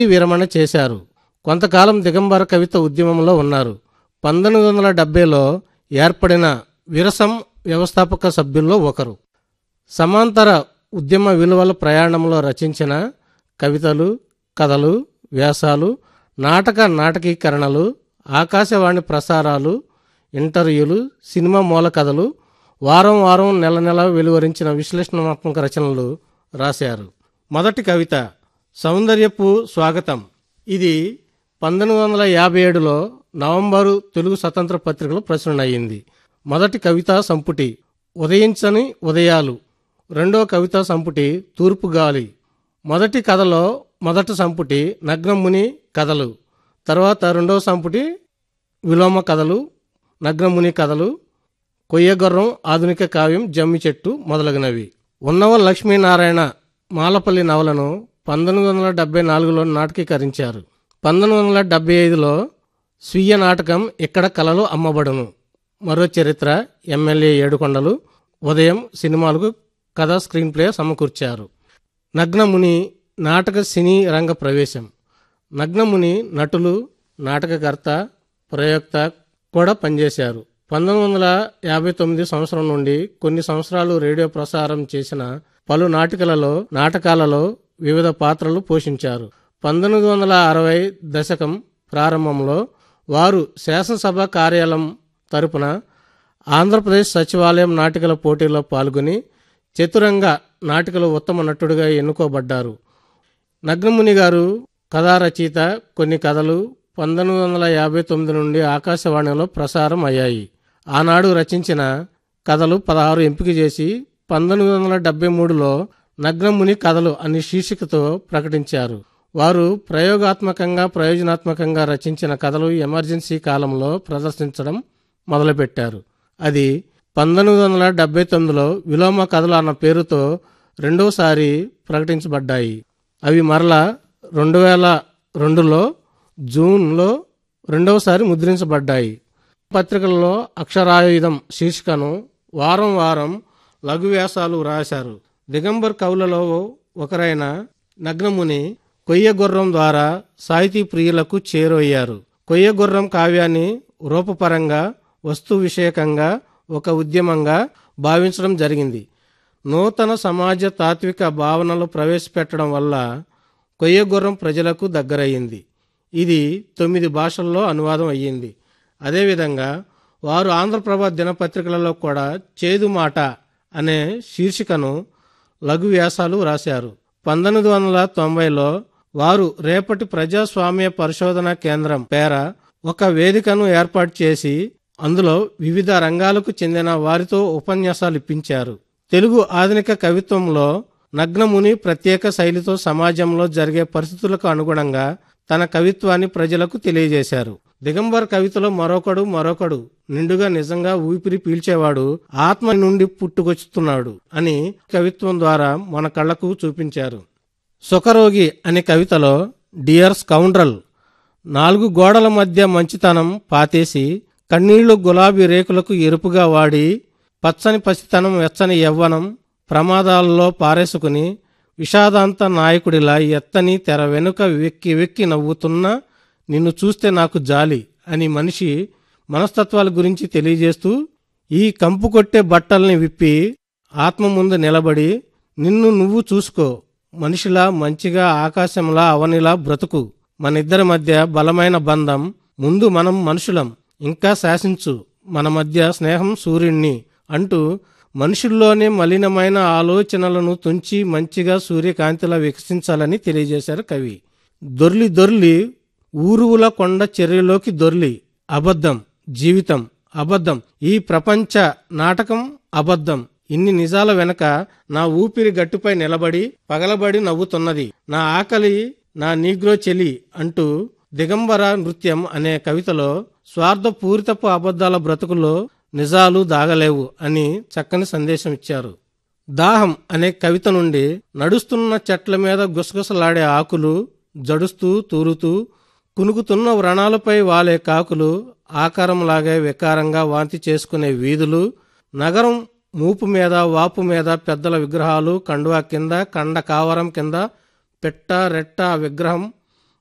విరమణ చేశారు కొంతకాలం దిగంబర కవిత ఉద్యమంలో ఉన్నారు పంతొమ్మిది వందల డెబ్బైలో ఏర్పడిన విరసం వ్యవస్థాపక సభ్యుల్లో ఒకరు సమాంతర ఉద్యమ విలువల ప్రయాణంలో రచించిన కవితలు కథలు వ్యాసాలు నాటక నాటకీకరణలు ఆకాశవాణి ప్రసారాలు ఇంటర్వ్యూలు సినిమా మూల కథలు వారం వారం నెల నెల వెలువరించిన విశ్లేషణాత్మక రచనలు రాశారు మొదటి కవిత సౌందర్యపు స్వాగతం ఇది పంతొమ్మిది వందల యాభై ఏడులో నవంబరు తెలుగు స్వతంత్ర పత్రికలో ప్రచురణ అయ్యింది మొదటి కవితా సంపుటి ఉదయించని ఉదయాలు రెండో కవితా సంపుటి తూర్పు గాలి మొదటి కథలో మొదటి సంపుటి నగ్నముని కథలు తర్వాత రెండవ సంపుటి విలోమ కథలు నగ్నముని కథలు కొయ్యగొర్రం ఆధునిక కావ్యం జమ్మి చెట్టు మొదలగునవి ఉన్నవ లక్ష్మీనారాయణ మాలపల్లి నవలను పంతొమ్మిది వందల డెబ్బై నాలుగులో నాటకీకరించారు పంతొమ్మిది వందల డెబ్బై ఐదులో స్వీయ నాటకం ఇక్కడ కలలు అమ్మబడును మరో చరిత్ర ఎమ్మెల్యే ఏడుకొండలు ఉదయం సినిమాలకు కథ స్క్రీన్ ప్లే సమకూర్చారు నగ్నముని నాటక సినీ రంగ ప్రవేశం నగ్నముని నటులు నాటకకర్త ప్రయోక్త కూడా పనిచేశారు పంతొమ్మిది వందల యాభై తొమ్మిది సంవత్సరం నుండి కొన్ని సంవత్సరాలు రేడియో ప్రసారం చేసిన పలు నాటికలలో నాటకాలలో వివిధ పాత్రలు పోషించారు పంతొమ్మిది వందల అరవై దశకం ప్రారంభంలో వారు శాసనసభ కార్యాలయం తరపున ఆంధ్రప్రదేశ్ సచివాలయం నాటికల పోటీలో పాల్గొని చతురంగ నాటికలో ఉత్తమ నటుడిగా ఎన్నుకోబడ్డారు నగ్నముని గారు కథా రచయిత కొన్ని కథలు పంతొమ్మిది వందల యాభై తొమ్మిది నుండి ఆకాశవాణిలో ప్రసారం అయ్యాయి ఆనాడు రచించిన కథలు పదహారు ఎంపిక చేసి పంతొమ్మిది వందల డెబ్బై మూడులో నగ్నముని కథలు అనే శీర్షికతో ప్రకటించారు వారు ప్రయోగాత్మకంగా ప్రయోజనాత్మకంగా రచించిన కథలు ఎమర్జెన్సీ కాలంలో ప్రదర్శించడం మొదలుపెట్టారు అది పంతొమ్మిది వందల డెబ్బై తొమ్మిదిలో విలోమ కథలు అన్న పేరుతో రెండోసారి ప్రకటించబడ్డాయి అవి మరలా రెండు వేల రెండులో జూన్లో రెండవసారి ముద్రించబడ్డాయి పత్రికలలో అక్షరాయుధం శీర్షికను వారం వారం లఘు వ్యాసాలు రాశారు దిగంబర్ కవులలో ఒకరైన నగ్నముని కొయ్యగుర్రం ద్వారా సాహితీ ప్రియులకు చేరయ్యారు కొయ్యగుర్రం కావ్యాన్ని రూపపరంగా వస్తు విషయకంగా ఒక ఉద్యమంగా భావించడం జరిగింది నూతన సమాజ తాత్విక భావనలు ప్రవేశపెట్టడం వల్ల కొయ్యగుర్రం ప్రజలకు దగ్గరయ్యింది ఇది తొమ్మిది భాషల్లో అనువాదం అయ్యింది అదేవిధంగా వారు ఆంధ్రప్రభ దినపత్రికలలో కూడా చేదు మాట అనే శీర్షికను లఘు వ్యాసాలు రాశారు పంతొమ్మిది వందల తొంభైలో వారు రేపటి ప్రజాస్వామ్య పరిశోధన కేంద్రం పేర ఒక వేదికను ఏర్పాటు చేసి అందులో వివిధ రంగాలకు చెందిన వారితో ఉపన్యాసాలు ఇప్పించారు తెలుగు ఆధునిక కవిత్వంలో నగ్నముని ప్రత్యేక శైలితో సమాజంలో జరిగే పరిస్థితులకు అనుగుణంగా తన కవిత్వాన్ని ప్రజలకు తెలియజేశారు దిగంబర్ కవితలో మరొకడు మరొకడు నిండుగా నిజంగా ఊపిరి పీల్చేవాడు ఆత్మ నుండి పుట్టుకొచ్చుతున్నాడు అని కవిత్వం ద్వారా మన కళ్ళకు చూపించారు సుఖరోగి అనే కవితలో డియర్ స్కౌండ్రల్ నాలుగు గోడల మధ్య మంచితనం పాతేసి కన్నీళ్లు గులాబీ రేకులకు ఎరుపుగా వాడి పచ్చని పసితనం వెచ్చని యవ్వనం ప్రమాదాలలో పారేసుకుని విషాదాంత నాయకుడిలా ఎత్తని తెర వెనుక వెక్కి వెక్కి నవ్వుతున్నా నిన్ను చూస్తే నాకు జాలి అని మనిషి మనస్తత్వాల గురించి తెలియజేస్తూ ఈ కంపు కొట్టే బట్టల్ని విప్పి ఆత్మ ముందు నిలబడి నిన్ను నువ్వు చూసుకో మనిషిలా మంచిగా ఆకాశంలా అవనిలా బ్రతుకు మనిద్దరి మధ్య బలమైన బంధం ముందు మనం మనుషులం ఇంకా శాసించు మన మధ్య స్నేహం సూర్యుణ్ణి అంటూ మనుషుల్లోనే మలినమైన ఆలోచనలను తుంచి మంచిగా సూర్యకాంతిలా వికసించాలని తెలియజేశారు కవి దొర్లి దొర్లి ఊరువుల కొండ చర్యలోకి దొర్లి అబద్ధం జీవితం అబద్ధం ఈ ప్రపంచ నాటకం అబద్ధం ఇన్ని నిజాల వెనక నా ఊపిరి గట్టుపై నిలబడి పగలబడి నవ్వుతున్నది నా ఆకలి నా నీగ్రో చెలి అంటూ దిగంబర నృత్యం అనే కవితలో స్వార్థపూరితపు అబద్ధాల బ్రతుకుల్లో నిజాలు దాగలేవు అని చక్కని సందేశం ఇచ్చారు దాహం అనే కవిత నుండి నడుస్తున్న చెట్ల మీద గుసగుసలాడే ఆకులు జడుస్తూ తూరుతూ కునుకుతున్న వ్రణాలపై వాలే కాకులు ఆకారంలాగే వికారంగా వాంతి చేసుకునే వీధులు నగరం మూపు మీద వాపు మీద పెద్దల విగ్రహాలు కండువా కింద కండ కావరం కింద పెట్ట రెట్ట విగ్రహం